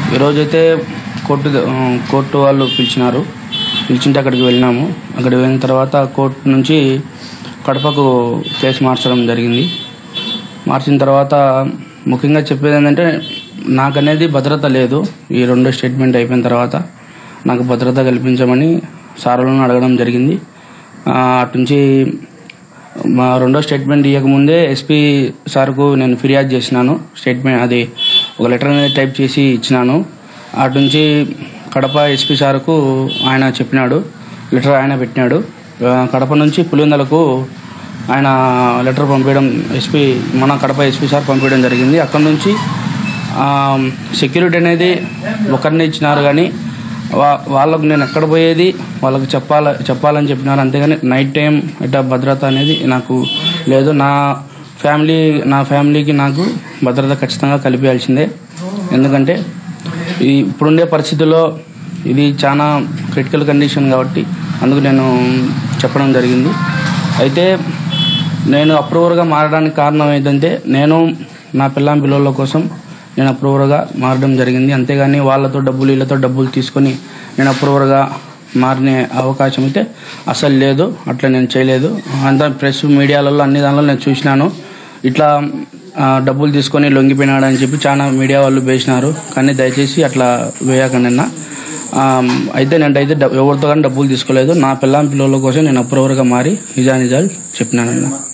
ఈరోజైతే court the- ఆ, court వాళ్ళు పిలిచినారు పిలిచింటే అక్కడికి వెళ్ళినాము అక్కడికి వెళ్ళిన తర్వాత కోర్టు నుంచి కడపకు కేసు మార్చడం జరిగింది మార్చిన తర్వాత ముఖ్యంగా చెప్పేది ఏంటంటే నాకనేది భద్రత లేదు ఈ రెండో స్టేట్మెంట్ అయిపోయిన తర్వాత నాకు భద్రత కల్పించమని సార్లను అడగడం జరిగింది ఆ, అటు నుంచి మా రెండో స్టేట్మెంట్ ఇవ్వకముందే ఎస్పీ సార్కు నేను ఫిర్యాదు చేసినాను స్టేట్మెంట్ అది ఒక లెటర్ అనేది టైప్ చేసి ఇచ్చినాను అటు నుంచి కడప ఎస్పీ సార్కు ఆయన చెప్పినాడు లెటర్ ఆయన పెట్టినాడు ఆ, కడప నుంచి పులివెందలకు ఆయన లెటర్ పంపించడం ఎస్పీ మన కడప ఎస్పీ సార్ పంపించడం జరిగింది అక్కడ నుంచి సెక్యూరిటీ అనేది ఒకరిని ఇచ్చినారు కానీ వా వాళ్ళకు నేను ఎక్కడ పోయేది వాళ్ళకి చెప్పాల చెప్పాలని చెప్పినారు అంతేగాని నైట్ టైం ఇట్లా భద్రత అనేది నాకు లేదు నా ఫ్యామిలీ నా ఫ్యామిలీకి నాకు భద్రత ఖచ్చితంగా కలిపేయాల్సిందే ఎందుకంటే ఈ ఇప్పుడుండే పరిస్థితుల్లో ఇది చాలా క్రిటికల్ కండిషన్ కాబట్టి అందుకు నేను చెప్పడం జరిగింది అయితే నేను అప్రూవర్గా మారడానికి కారణం ఏంటంటే నేను నా పిల్లం పిల్లల కోసం నేను అప్రూవర్గా మారడం జరిగింది అంతేగాని వాళ్ళతో డబ్బులు వీళ్ళతో డబ్బులు తీసుకొని నేను అప్రూవర్గా మారిన అవకాశం అయితే అసలు లేదు అట్లా నేను చేయలేదు అంతా ప్రెస్ మీడియాలలో అన్ని దానిలో నేను చూసినాను ఇట్లా ఆ, డబ్బులు తీసుకొని లొంగిపోయినాడు అని చెప్పి చాలా మీడియా వాళ్ళు వేసినారు కానీ దయచేసి అట్లా వేయకండి అన్న ఆ, అయితే నేనైతే డబ్- ఎవరితో కానీ డబ్బులు తీసుకోలేదు నా పిల్లం పిల్లల కోసం నేను అప్రూవర్గా మారి నిజా నిజాలు చెప్పినానన్న